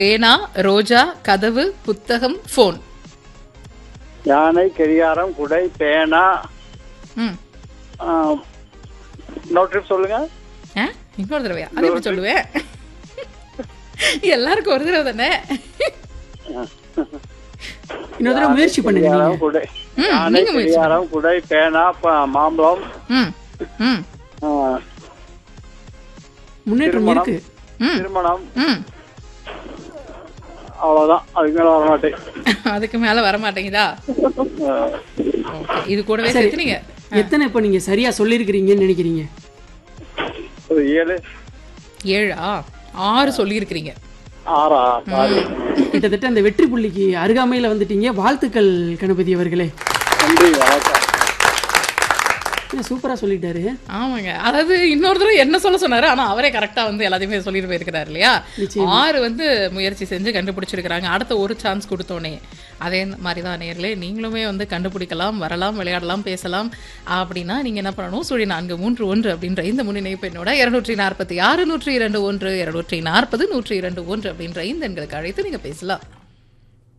பேனா ரோஜா கதவு புத்தகம் ஃபோன் யானை கடிகாரம் குடை பேனா ம் இன்னொரு ட்ரிப் சொல்லுங்க ஆ இன்னொரு தடவையா அது எப்படி சொல்லுவேன் எல்லாருக்கும் ஒரு தடவை தானே இன்னொரு தடவை முயற்சி பண்ணுங்க நீங்க கடிகாரம் குடை ம், யானை நீங்க முயற்சி கடிகாரம் குடை பேனா ப- மாம்பழம் ம் ம் ஆ, முன்னேற்றம் திருமணம். இருக்கு ம் திருமணம் ம் அவ்வளவுதான் அதுக்கு மேல வர மாட்டேன் அதுக்கு மேல வர மாட்டேங்குதா ஓகே இது கூடவே சரி. சேர்த்து நீங்க எத்தனை இப்போ நீங்க சரியா சொல்லியிருக்கிறீங்கன்னு நினைக்கிறீங்க ஒரு ஏழு ஏழா ஆறு சொல்லியிருக்கிறீங்க ஆறா சாரி கிட்டத்தட்ட அந்த வெற்றி புள்ளிக்கு அருகாமையில வந்துட்டீங்க வாழ்த்துக்கள் கணபதி அவர்களே நன்றி வணக்கம் என்ன சூப்பரா சொல்லிட்டாரு ஆமாங்க அதாவது இன்னொரு தடவை என்ன சொல்ல சொன்னாரு ஆனா அவரே கரெக்டா வந்து எல்லாத்தையுமே சொல்லிட்டு போயிருக்கிறாரு இல்லையா நிச்சயமா. ஆறு வந்து முயற்சி செஞ்சு கண்டுபிடிச்சிருக்கிறாங்க அடுத்த ஒரு சான்ஸ் கொடுத்தோனே அதே மாதிரி தான் நேர்களே நீங்களுமே வந்து கண்டுபிடிக்கலாம் வரலாம் விளையாடலாம் பேசலாம் அப்படின்னா நீங்க என்ன பண்ணணும் சுழி நான்கு மூன்று ஒன்று அப்படின்ற இந்த முன்னிணைப்பு என்னோட இருநூற்றி நாற்பத்தி ஆறு நூற்றி இரண்டு ஒன்று இருநூற்றி நாற்பது நூற்றி இரண்டு ஒன்று அப்படின்ற இந்த எண்களுக்கு அழைத்து நீங்க பேசலாம்